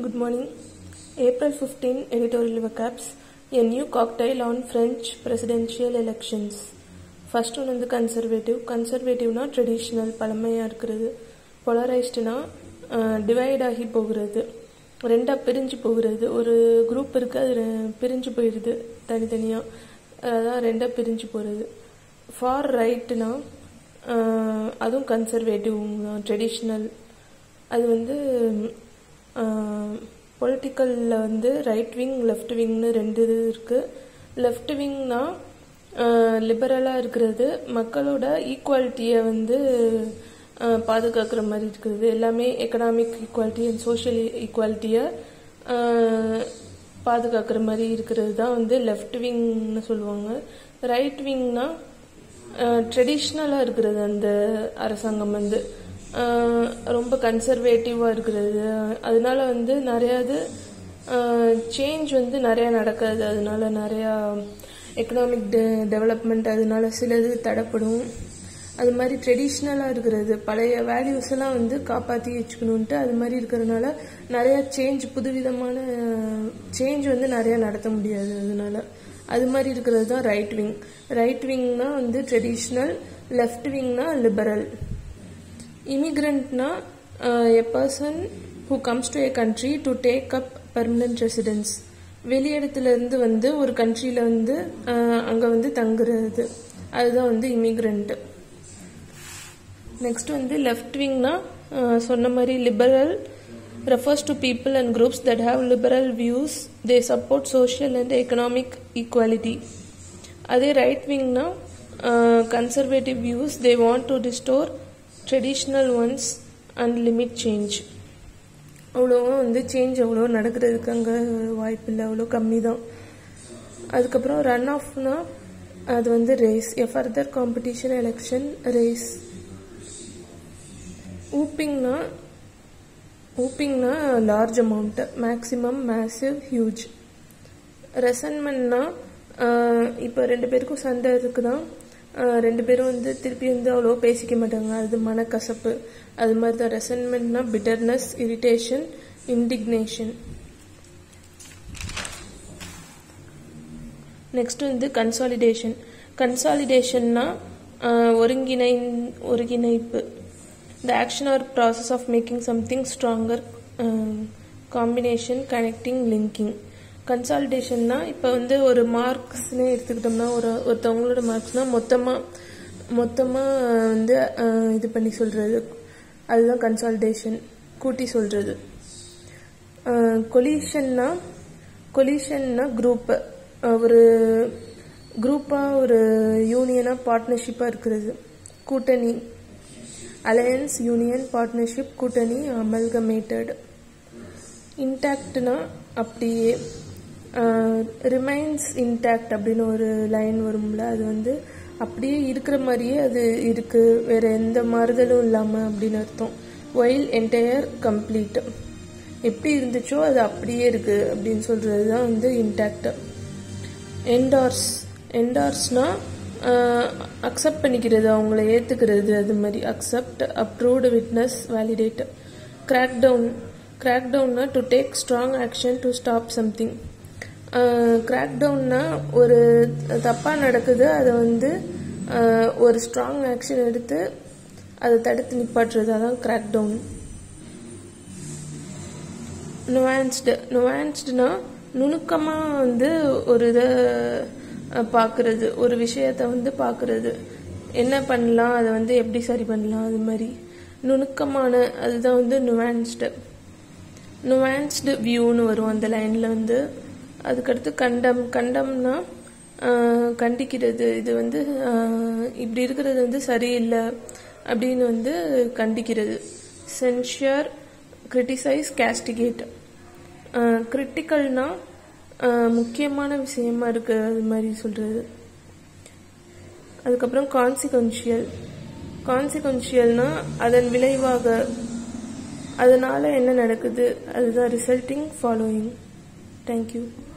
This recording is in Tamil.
Good morning. April 15 editorial recaps. A new cocktail on French presidential elections. First ஒன்று வந்து கன்சர்வேட்டிவ் கன்சர்வேட்டிவ்னா ட்ரெடிஷ்னல் பழமையாக இருக்கிறது பொலரைஸ்டுனா டிவைட் ஆகி போகிறது ரெண்டாக பிரிஞ்சு போகிறது ஒரு குரூப் இருக்கு அது ரெ- பிரிஞ்சு போயிடுது தனித்தனியாக அதான் ரெண்டாக பிரிஞ்சு போகிறது ஃபார் ரைட்னா அதுவும் கன்சர்வேட்டிவ் தான் ட்ரெடிஷ்னல் அது வந்து பொலிட்டிக்கலில் வந்து ரைட் விங் லெஃப்ட் விங்னு ரெண்டு இது இருக்குது லெஃப்ட் விங்னா லிபரலாக இருக்கிறது மக்களோட ஈக்குவாலிட்டியை வந்து ஆஹ், பாதுகாக்கிற மாதிரி இருக்குது எல்லாமே எக்கனாமிக் ஈக்குவாலிட்டி அண்ட் சோஷியல் ஈக்குவாலிட்டியை பாதுகாக்கிற மாதிரி இருக்கிறது தான் வந்து லெஃப்ட் விங்னு சொல்லுவாங்க ரைட் விங்னா ட்ரெடிஷ்னலாக இருக்கிறது அந்த அரசாங்கம் வந்து ஆஹ் ரொம்ப கன்சர்வேட்டிவாக இருக்கிறது அதனால வந்து நிறையா இது சேஞ்ச் வந்து நிறையா நடக்காது அதனால நிறையா எக்கனாமிக் டெ டெவலப்மெண்ட் அதனால சிலது தடைப்படும் அது மாதிரி ட்ரெடிஷ்னலாக இருக்கிறது பழைய வேல்யூஸ் எல்லாம் வந்து காப்பாற்றி வச்சுக்கணுன்ட்டு அது மாதிரி இருக்கிறதுனால நிறைய சேஞ்ச் புதுவிதமான சேஞ்ச் வந்து நிறைய நடத்த முடியாது அதனால அது மாதிரி இருக்கிறது தான் ரைட் விங் ரைட் விங்னா வந்து ட்ரெடிஷ்னல் லெஃப்ட் விங்னா லிபரல் இமிக்ரண்ட்னா a person who comes to a country to take up permanent residence வெளியிடத்துல இருந்து வந்து ஒரு கண்ட்ரியில் வந்து அங்கே வந்து தங்குறது அதுதான் வந்து இமிக்ரண்ட் நெக்ஸ்ட் வந்து லெஃப்ட் விங்னா சொன்ன மாதிரி liberal refers to people and groups that have liberal views they support social and economic equality அதே ரைட் விங்னா conservative views they want to restore traditional ones and limit change அவ்வளோவா வந்து சேஞ்ச் அவ்வளோ நடக்கிறதுக்கு அங்கே வாய்ப்பில்லை அவ்வளோ கம்மி தான் அதுக்கப்புறம் ரன் ஆஃப்னா அது வந்து race a further competition election race ஊப்பிங்னா ஊப்பிங்னா large amount maximum massive huge ரெசன்மெண்ட்னா இப்போ ரெண்டு பேருக்கும் சண்டை இருக்குதான் ஆஹ் ரெண்டு பேரும் வந்து திருப்பி வந்து அவ்வளோ பேசிக்க மாட்டாங்க அது மனக்கசப்பு அது மாதிரி தான் ரெசன்மெண்ட்னா பிட்டர்னஸ் இரிட்டேஷன் இன்டிக்னேஷன் நெக்ஸ்ட் வந்து கன்சாலிடேஷன் கன்சாலிடேஷன்னா ஒருங்கிணை ஒருங்கிணைப்பு the action or process of making something stronger combination connecting linking கன்சாலிடேஷன்னா இப்போ வந்து ஒரு மார்க்ஸ்னே எடுத்துக்கிட்டோம்னா ஒரு ஒருத்தவங்களோட மார்க்ஸ்னா மொத்தமாக மொத்தமாக வந்து அஹ், இது பண்ணி சொல்கிறது அதுதான் கன்சாலிடேஷன் கூட்டி சொல்கிறது கொலிஷன்னா கொலிஷன்னா குரூப் ஒரு குரூப்பாக ஒரு யூனியனாக பார்ட்னர்ஷிப்பாக இருக்கிறது கூட்டணி அலையன்ஸ் யூனியன் பார்ட்னர்ஷிப் கூட்டணி அமல்கமேட்டட் இன்டாக்ட்னா அப்படியே ரிமைன்ஸ் இன்டாக்ட் அப்படின்னு ஒரு லைன் வரும்ல அது வந்து அப்படியே இருக்கிற மாதிரியே அது இருக்கு வேற எந்த மாறுதலும் இல்லாமல் அப்படின்னு அர்த்தம் ஒயில் என்டையர் கம்ப்ளீட் எப்படி இருந்துச்சோ அது அப்படியே இருக்கு அப்படின்னு சொல்றது தான் வந்து இன்டாக்ட் என்டார்ஸ் என்டார்ஸ்னா அக்செப்ட் பண்ணிக்கிறது அவங்கள ஏத்துக்கிறது அது மாதிரி accept approved witness validate crack down crack டவுன்னா to take strong action to stop something crack டவுன்னா ஒரு தப்பாக நடக்குது அதை வந்து ஆஹ், ஒரு ஸ்ட்ராங் ஆக்ஷன் எடுத்து அதை தடுத்து நிப்பாட்டுறது அதான் கிராக் டவுன் நுவான்ஸ்டு நுவான்ஸ்டுனா நுணுக்கமாக வந்து ஒரு இதை பார்க்குறது ஒரு விஷயத்தை வந்து பார்க்குறது என்ன பண்ணலாம் அதை வந்து எப்படி சரி பண்ணலாம் அது மாதிரி நுணுக்கமான அதுதான் வந்து நுவான்ஸ்டு நுவான்ஸ்டு வியூன்னு வரும் அந்த லைனில் வந்து அதுக்கடுத்து கண்டம் கண்டம்னா ஆஹ், கண்டிக்கிறது இது வந்து ஆஹ், இப்படி இருக்கிறது வந்து சரியில்லை அப்படின்னு வந்து கண்டிக்கிறது சென்ஷியர் கிரிட்டிசைஸ் கேஸ்டிகேட் கிரிட்டிக்கல்னா முக்கியமான விஷயமா இருக்கு அது மாதிரி சொல்றது அதுக்கப்புறம் கான்சிக்வன்ஷியல் கான்சிக்வன்ஷியல்னா அதன் விளைவாக அதனால என்ன நடக்குது அதுதான் ரிசல்ட்டிங் ஃபாலோயிங் தேங்க்யூ